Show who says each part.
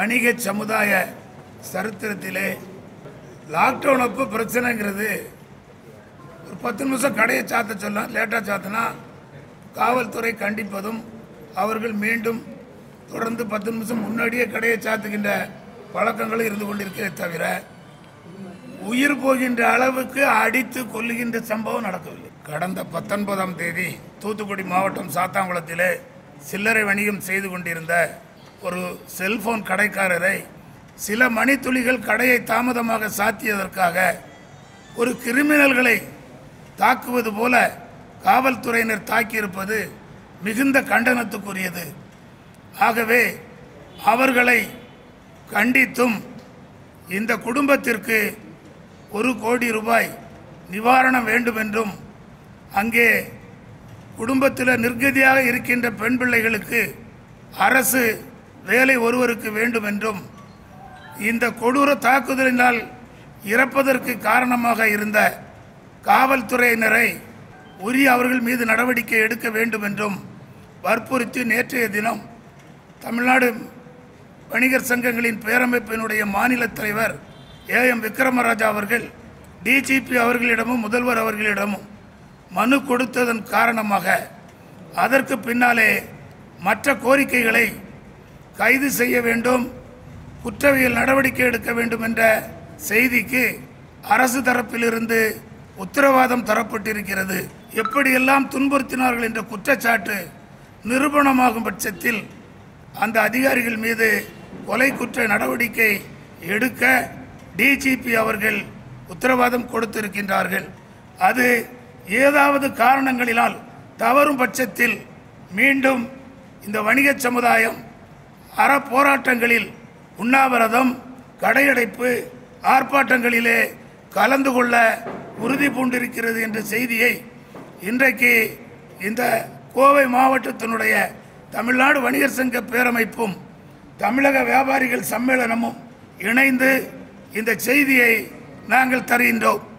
Speaker 1: வணிக சமுதாய சரித்திரத்திலே லாக்டவுன் அப்போ பிரச்சனைங்கிறது ஒரு பத்து நிமிஷம் கடையை சாத்த சொல்லலாம் லேட்டாக சாத்தினா காவல்துறை கண்டிப்பதும் அவர்கள் மீண்டும் தொடர்ந்து பத்து நிமிஷம் முன்னாடியே கடையை சாத்துகின்ற பழக்கங்களும் இருந்து கொண்டிருக்கிறே தவிர உயிர் போகின்ற அளவுக்கு அடித்து கொல்லுகின்ற சம்பவம் நடக்கவில்லை கடந்த பத்தொன்பதாம் தேதி தூத்துக்குடி மாவட்டம் சாத்தாங்குளத்திலே சில்லறை வணிகம் செய்து கொண்டிருந்த ஒரு செல்போன் கடைக்காரரை சில மணித்துளிகள் கடையை தாமதமாக சாத்தியதற்காக ஒரு கிரிமினல்களை தாக்குவது போல காவல்துறையினர் தாக்கியிருப்பது மிகுந்த கண்டனத்துக்குரியது ஆகவே அவர்களை கண்டித்தும் இந்த குடும்பத்திற்கு ஒரு கோடி ரூபாய் நிவாரணம் வேண்டும் என்றும் அங்கே குடும்பத்தில் நிர்கதியாக இருக்கின்ற பெண் பிள்ளைகளுக்கு அரசு வேலை ஒருவருக்கு வேண்டும் என்றும் இந்த கொடூர தாக்குதலினால் இறப்பதற்கு காரணமாக இருந்த காவல்துறையினரை உரிய அவர்கள் மீது நடவடிக்கை எடுக்க வேண்டும் என்றும் வற்புறுத்தி நேற்றைய தினம் தமிழ்நாடு வணிகர் சங்கங்களின் பேரமைப்பினுடைய மாநில தலைவர் ஏ எம் விக்ரமராஜா அவர்கள் டிஜிபி அவர்களிடமும் முதல்வர் அவர்களிடமும் மனு கொடுத்ததன் காரணமாக அதற்கு பின்னாலே மற்ற கோரிக்கைகளை கைது செய்ய வேண்டும் குற்றவியல் நடவடிக்கை எடுக்க வேண்டும் என்ற செய்திக்கு அரசு தரப்பிலிருந்து உத்தரவாதம் தரப்பட்டிருக்கிறது எப்படியெல்லாம் துன்புறுத்தினார்கள் என்ற குற்றச்சாட்டு நிரூபணமாகும் பட்சத்தில் அந்த அதிகாரிகள் மீது கொலை குற்ற நடவடிக்கை எடுக்க டிஜிபி அவர்கள் உத்தரவாதம் கொடுத்திருக்கின்றார்கள் அது ஏதாவது காரணங்களினால் தவறும் பட்சத்தில் மீண்டும் இந்த வணிக சமுதாயம் அற போராட்டங்களில் உண்ணாவிரதம் கடையடைப்பு ஆர்ப்பாட்டங்களிலே கலந்து கொள்ள உறுதி பூண்டிருக்கிறது என்ற செய்தியை இன்றைக்கு இந்த கோவை மாவட்டத்தினுடைய தமிழ்நாடு வணிகர் சங்க பேரமைப்பும் தமிழக வியாபாரிகள் சம்மேளனமும் இணைந்து இந்த செய்தியை நாங்கள் தருகின்றோம்